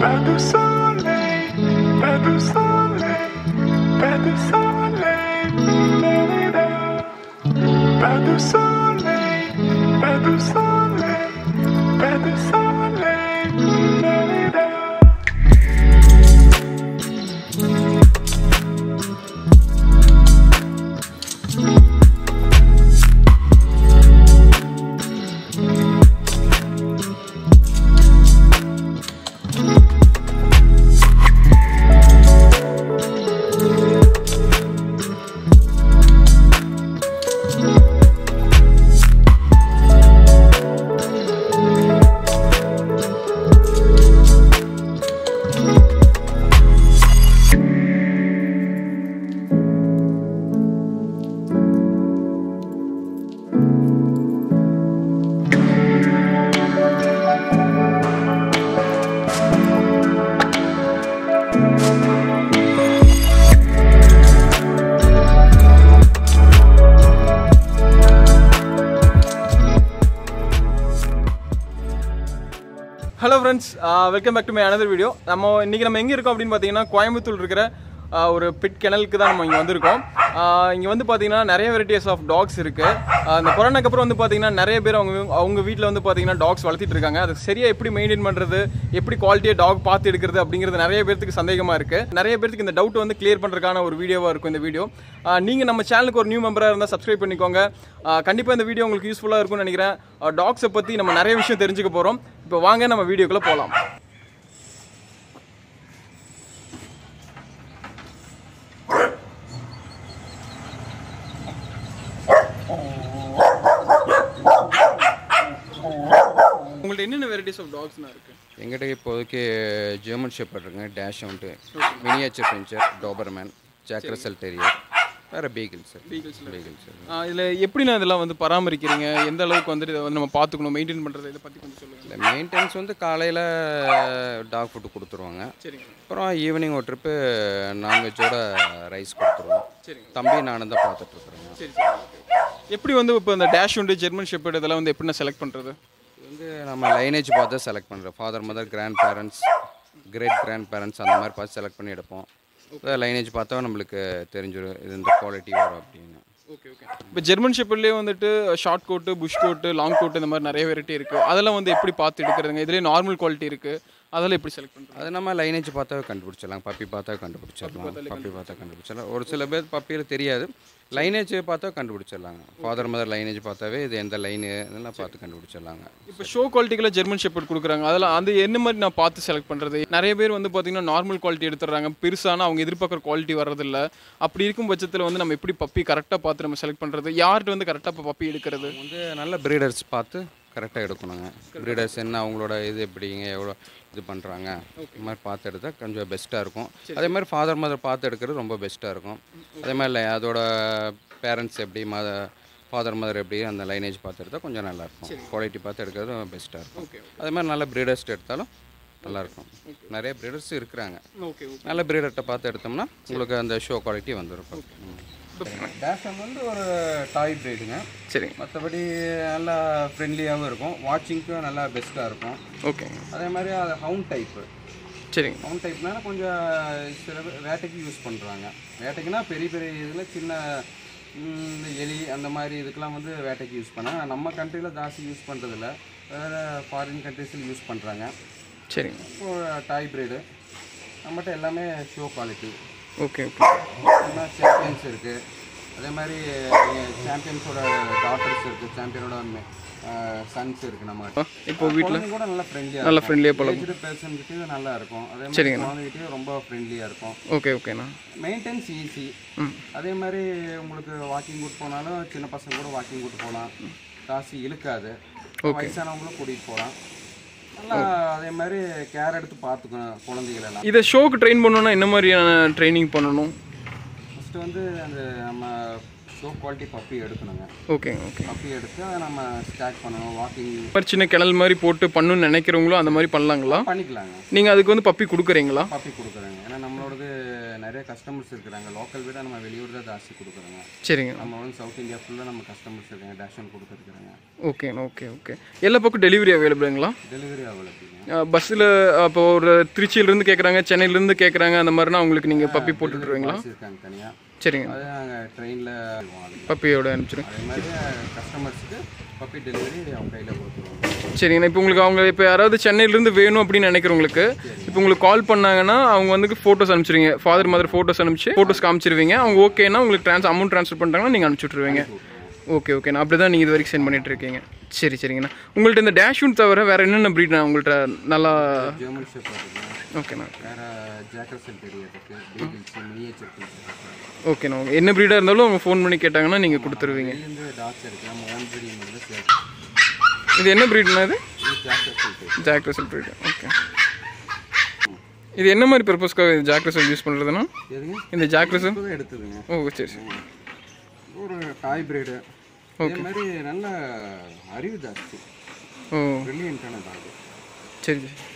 Pas de soleil, pas de soleil, pas de soleil, da-da-da. Pas de soleil, pas de soleil, pas de soleil, da-da-da. Hello friends welcome back to my another video நம்ம இன்றைக்கி நம்ம எங்கே இருக்கோம் அப்படின்னு பார்த்தீங்கன்னா கோயம்புத்தூர் இருக்கிற ஆஹ், ஒரு bit கிணலுக்கு தான் நம்ம இங்கே வந்திருக்கோம் இங்கே வந்து பார்த்தீங்கன்னா நிறைய வெரைட்டிஸ் ஆஃப் டாக்ஸ் இருக்குது இந்த கொரோனாக்கு அப்புறம் வந்து பார்த்தீங்கன்னா நிறைய பேர் அவங்க அவங்க வீட்டில் வந்து பார்த்தீங்கன்னா டாக்ஸ் வளர்த்திட்டு இருக்காங்க அது சரியாக எப்படி மெயின்டைன் பண்ணுறது எப்படி குவாலிட்டியாக டாக் பார்த்து எடுக்கிறது அப்படிங்கிறது நிறைய பேருக்கு சந்தேகமாக இருக்குது நிறைய பேருக்கு இந்த டவுட் வந்து கிளியர் பண்ணுறதுக்கான ஒரு வீடியோவாக இருக்கும் இந்த வீடியோ நீங்கள் நம்ம சேனலுக்கு ஒரு நியூ மெம்பராக இருந்தால் சப்ஸ்கிரைப் பண்ணிக்கோங்க கண்டிப்பாக இந்த வீடியோ உங்களுக்கு யூஸ்ஃபுல்லாக இருக்கும்னு நினைக்கிறேன் டாக்ஸை பற்றி நம்ம நிறைய விஷயம் தெரிஞ்சுக்க போகிறோம் இப்போ வாங்க நம்ம வீடியோக்குள்ளே போகலாம் உங்கள்ட்ட என்னென்ன வெரைட்டிஸ் ஆஃப் டாக்ஸ்னா இருக்கு எங்கிட்ட இப்போதைக்கு ஜெர்மன் ஷெப்பர்ட் இருக்குங்க டேஷ் உண்டு miniature pinscher Doberman Jack Russell terrier வேறு பீகிள் சார் பீகிள் சார் இதில் எப்படிண்ணா இதெல்லாம் வந்து பராமரிக்கிறீங்க எந்த அளவுக்கு வந்துட்டு இதை வந்து நம்ம பார்த்துக்கணும் மெயின்டைன் பண்ணுறது இதை பற்றி கொஞ்சம் சொல்லுங்கள் இல்லை மெயின்டெனன்ஸ் வந்து காலையில் டாக் ஃபுட்டு கொடுத்துருவாங்க சரிங்க அப்புறம் ஈவினிங் ஒரு ட்ரிப்பு நான்வெஜ்ஜோட ரைஸ் கொடுத்துருவோம் சரிங்க. தம்பி நானும் தான் பார்த்துட்ருக்குறேங்க சரி சரி okay. எப்படி வந்து இப்போ இந்த டேஷ் உண்டு ஜெர்மன் ஷெப்பர்ட் இதெல்லாம் வந்து எப்படிண்ணா செலக்ட் பண்ணுறது இது வந்து நம்ம லைனேஜ் பார்த்து செலக்ட் பண்ணுறோம் father mother grandparents great grandparents அந்த மாதிரி பார்த்து செலக்ட் பண்ணி எடுப்போம் லைனேஜ் பார்த்தா நம்மளுக்கு தெரிஞ்சிடும் இது இந்த குவாலிட்டி வரும் அப்படின்னு ஓகே ஓகே இப்போ ஜெர்மன் ஷெப்பர்ட்லேயே வந்துட்டு short coat plush coat long coat இந்த மாதிரி நிறைய வெரைட்டி இருக்குது அதெல்லாம் வந்து எப்படி பார்த்து எடுக்கிறதுங்க இதுலேயே நார்மல் குவாலிட்டி இருக்குது அதெல்லாம் எப்படி செலக்ட் பண்ணுறது அது நம்ம லைனேஜ் பார்த்தாவே கண்டுபிடிச்சிடலாம் பப்பி பார்த்தா கண்டுபிடிச்சிடலாம் பப்பி பார்த்தா கண்டுபிடிச்சிடலாம் ஒரு சில பேர் பப்பியில் தெரியாது லைனேஜ் பார்த்தா கண்டுபிடிச்சிடலாங்க ஃபாதர் மதர் லைனேஜ் பார்த்தாவே இது எந்த லைனு இதெல்லாம் பார்த்து கண்டுபிடிச்சிடலாங்க இப்போ ஷோ குவாலிட்டிக்குள்ள ஜெர்மன் ஷெப்பர்ட் கொடுக்குறாங்க அதெல்லாம் அது என்ன மாதிரி நான் பார்த்து செலக்ட் பண்ணுறது நிறைய பேர் வந்து பார்த்தீங்கன்னா நார்மல் குவாலிட்டி எடுத்துடுறாங்க பெருசான அவங்க எதிர்பார்க்குற குவாலிட்டி வர்றதில்ல அப்படி இருக்கும் பட்சத்தில் வந்து நம்ம எப்படி பப்பி கரெக்டாக பார்த்து நம்ம செலக்ட் பண்ணுறது யார்கிட்ட வந்து கரெக்டாக இப்போ பப்பி எடுக்கிறது வந்து நல்ல ப்ரீடர்ஸ் பார்த்து கரெக்டாக எடுக்கணுங்க ப்ரீடர்ஸ் என்ன அவங்களோட இது எப்படிங்க எவ்வளோ இது பண்ணுறாங்க இந்த மாதிரி பார்த்து எடுத்தால் கொஞ்சம் பெஸ்ட்டாக இருக்கும் அதே மாதிரி ஃபாதர் மதர் பார்த்து எடுக்கிறது ரொம்ப பெஸ்ட்டாக இருக்கும் அதே மாதிரி இல்லை அதோட பேரண்ட்ஸ் எப்படி மத ஃபாதர் மதர் எப்படி அந்த லைனேஜ் பார்த்து எடுத்தால் கொஞ்சம் நல்லாயிருக்கும் குவாலிட்டி பார்த்து எடுக்கிறது பெஸ்ட்டாக இருக்கும் அதே மாதிரி நல்ல ப்ரீடர்ஸ் எடுத்தாலும் நல்லாயிருக்கும் நிறைய ப்ரீடர்ஸ் இருக்கிறாங்க ஓகே ஓகே நல்ல ப்ரீடர்கிட்ட பார்த்து எடுத்தோம்னா உங்களுக்கு அந்த ஷோ குவாலிட்டி வந்துடும் டேஷன் வந்து ஒரு டாய் ப்ரீடுங்க சரிங்க மற்றபடி நல்லா ஃப்ரெண்ட்லியாகவும் இருக்கும் வாட்சிங்க்கும் நல்லா பெஸ்ட்டாக இருக்கும் ஓகேங்க அதே மாதிரி அது ஹவுன் டைப்பு சரிங்க ஹவுன் டைப்னால கொஞ்சம் சில பேர் வேட்டைக்கு யூஸ் பண்ணுறாங்க வேட்டைக்குன்னா பெரிய பெரிய இதில் சின்ன ம், இந்த எலி அந்த மாதிரி இதுக்கெல்லாம் வந்து வேட்டைக்கு யூஸ் பண்ணாங்க நம்ம கண்ட்ரியில் ஜாஸ்தி யூஸ் பண்ணுறதில்ல வேறு ஃபாரின் கண்ட்ரீஸில் யூஸ் பண்ணுறாங்க சரிங்க இப்போ டாய் ப்ரீடு நம்மகிட்ட எல்லாமே ஷோ குவாலிட்டி ஓகே ஓகே என்ன சாம்பியன்ஸ் இருக்குது அதே மாதிரி சாம்பியன்ஸோட டாட்டர்ஸ் இருக்குது சாம்பியனோட சன்ஸ் இருக்குது நம்ம இப்போ வீட்டில் குழந்தைங்க கூட நல்லா ஃப்ரெண்ட்லியாக நல்லா ஃப்ரெண்ட்லியாக போல ஏஜ்டு பர்சன்கிட்டயும் நல்லா இருக்கும் அதே மாதிரி சரிங்கண்ணா. குழந்தைகிட்டயும் ரொம்ப ஃப்ரெண்ட்லியாக இருக்கும் ஓகே ஓகேண்ணா மெயின்டெனன்ஸ் ஈஸி ம் அதே மாதிரி உங்களுக்கு வாக்கிங் கூட்டு போனாலும் சின்ன பசங்க கூட வாக்கிங் கூட்டு போகலாம் காசு இழுக்காது வயசானவங்களும் கூட்டிகிட்டு போகலாம் நல்லா அதே மாதிரி கேர் எடுத்து பார்த்துக்கணும் குழந்தைகள் எல்லாம் இதை ஷோக்கு ட்ரெயின் பண்ணணும்னா என்ன மாதிரியான ட்ரைனிங் பண்ணணும் ஃபஸ்ட்டு வந்து அந்த நம்ம ஷோ குவாலிட்டி பப்பி எடுக்கணுங்க ஓகேங்க ஓகே பப்பி எடுத்து அதை நம்ம ஸ்டார்ட் பண்ணணும் வாக்கிங் இந்த மாதிரி சின்ன கிணல் மாதிரி போட்டு பண்ணணும்னு நினைக்கிறவங்களும் அந்த மாதிரி பண்ணலாங்களா பண்ணிக்கலாங்க நீங்கள் அதுக்கு வந்து பப்பி கொடுக்குறீங்களா பப்பி கொடுக்குறேங்க ஏன்னா நம்மளோடது நிறைய கஸ்டமர்ஸ் இருக்கிறாங்க லோக்கல் விட நம்ம வெளியூர் தான் ஜாஸ்தி கொடுக்குறோங்க சரிங்க நம்ம வந்து சவுத் இந்தியா ஃபுல்லாக நம்ம கஸ்டமர்ஸ் இருக்காங்க டேஷன் கொடுத்துருக்குறாங்க ஓகேண்ணா ஓகே ஓகே எல்லா பக்கம் டெலிவரி அவைலபிளுங்களா டெலிவரி அவைலபிளுங்க பஸ்ஸில் அப்போ ஒரு திருச்சியிலேருந்து கேட்குறாங்க சென்னையிலேருந்து கேட்குறாங்க அந்த மாதிரினா உங்களுக்கு நீங்கள் பப்பி போட்டு விட்ருவீங்களா இருக்காங்க தனியாக சரிங்க அதே நாங்கள் ட்ரெயினில் வாங்க பப்பியோட அனுப்பிச்சிடுங்க அதே மாதிரி கஸ்டமர்ஸுக்கு பப்பி டெலிவரி அவங்க கையில் கொடுத்துருவாங்க சரிங்கண்ணா இப்போ உங்களுக்கு அவங்க இப்போ யாராவது சென்னையிலேருந்து வேணும் அப்படின்னு நினைக்கிறவங்களுக்கு இப்போ உங்களுக்கு கால் பண்ணாங்கன்னா அவங்க வந்து ஃபோட்டோஸ் அனுப்பிச்சிருவீங்க ஃபாதர் மதர் ஃபோட்டோஸ் அனுப்பிச்சு ஃபோட்டோஸ் காமிச்சிருவீங்க அவங்க ஓகேனா உங்களுக்கு ட்ரான்ஸ் அமௌண்ட் ட்ரான்ஸ்ஃபர் பண்ணிட்டாங்கன்னா நீங்கள் அனுப்பிச்சி விட்ருவீங்க ஓகே ஓகேண்ணா அப்படி தான் நீங்கள் இது வரைக்கும் சென்ட் பண்ணிட்டு இருக்கீங்க சரி சரிங்கண்ணா உங்கள்கிட்ட இந்த டேஷ்யூன் தவிர வேறு என்னென்ன ப்ரீட்ண்ணா உங்கள்கிட்ட நல்லா ஜெர்மன் ஷெப்பர்டுங்க ஓகேண்ணா வேறு ஜாக்கர்சல் பெரிய இருக்குது பீகிள்ஸ் மினியேச்சர் ஓகேண்ணா ஓகே என்ன ப்ரீடாக இருந்தாலும் அவங்க ஃபோன் பண்ணி கேட்டாங்கன்னா நீங்கள் கொடுத்துருவீங்க வெளியிருந்து டாக்ஸ் இருக்குது நம்ம ஓன் ப்ரீடிங் வந்து சேர் இது என்ன ப்ரீட்னா இது இது Jack Russell type Jack Russell breed okay இது என்ன மாதிரி பர்பஸ்க்காக இது ஜாக் ரசல் யூஸ் பண்ணுறதுன்னா எதுங்க இந்த ஜாக் ரசல் இப்போ தான் எடுத்ததுங்க ஓ சரி சரி ஒரு டாய் பிரீடு அதே மாதிரி நல்ல அறிவு ஜாஸ்தி ஓ ப்ரில்லியன்ட்டான டாக் சரி சரி